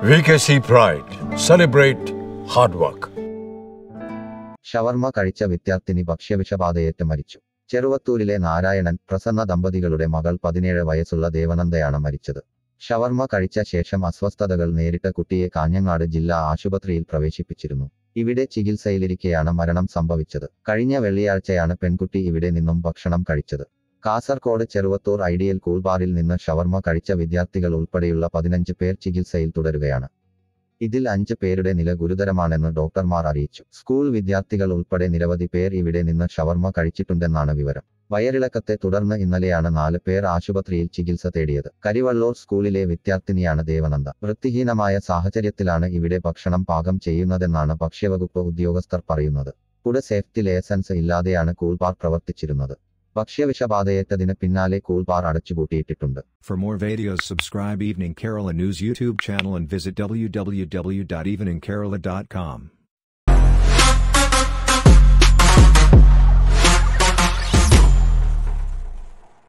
VKC Pride. Celebrate hard work. ഷവർമ കഴിച്ച വിദ്യാർത്ഥിനി ഭക്ഷ്യവിഷബാധയേറ്റ് മരിച്ചു ചെറുവത്തൂരിലെ നാരായണൻ പ്രസന്ന ദമ്പതികളുടെ മകൾ പതിനേഴ് വയസ്സുള്ള ദേവനന്ദയാണ് മരിച്ചത് ഷവർമ കഴിച്ച ശേഷം അസ്വസ്ഥതകൾ നേരിട്ട കുട്ടിയെ കാഞ്ഞങ്ങാട് ജില്ലാ ആശുപത്രിയിൽ പ്രവേശിപ്പിച്ചിരുന്നു ഇവിടെ ചികിത്സയിലിരിക്കെയാണ് മരണം സംഭവിച്ചത് കഴിഞ്ഞ വെള്ളിയാഴ്ചയാണ് പെൺകുട്ടി ഇവിടെ നിന്നും ഭക്ഷണം കഴിച്ചത് കാസർകോട് ചെറുവത്തൂർ ഐഡിയൽ കൂൾബാറിൽ നിന്ന് ഷവർമ കഴിച്ച വിദ്യാർത്ഥികൾ ഉൾപ്പെടെയുള്ള പതിനഞ്ച് പേർ ചികിത്സയിൽ തുടരുകയാണ് ഇതിൽ അഞ്ച് പേരുടെ നില ഗുരുതരമാണെന്ന് ഡോക്ടർമാർ അറിയിച്ചു സ്കൂൾ വിദ്യാർത്ഥികൾ ഉൾപ്പെടെ നിരവധി പേർ ഇവിടെ നിന്ന് ഷവർമ കഴിച്ചിട്ടുണ്ടെന്നാണ് വിവരം വയറിളക്കത്തെ തുടർന്ന് ഇന്നലെയാണ് നാല് പേർ ആശുപത്രിയിൽ ചികിത്സ തേടിയത് കരിവള്ളൂർ സ്കൂളിലെ വിദ്യാർത്ഥിനിയാണ് ദേവനന്ദ വൃത്തിഹീനമായ സാഹചര്യത്തിലാണ് ഇവിടെ ഭക്ഷണം പാകം ചെയ്യുന്നതെന്നാണ് ഭക്ഷ്യവകുപ്പ് ഉദ്യോഗസ്ഥർ പറയുന്നത് ഫുഡ് സേഫ്റ്റി ലൈസൻസ് ഇല്ലാതെയാണ് കൂൾബാർ പ്രവർത്തിച്ചിരുന്നത് ഭക്ഷ്യവിഷബാധയേറ്റതിന് പിന്നാലെ കൂൾബാർ അടച്ചുപൂട്ടിയിട്ടിട്ടുണ്ട് For more videos subscribe Evening Kerala News YouTube channel and visit www.eveningkerala.com.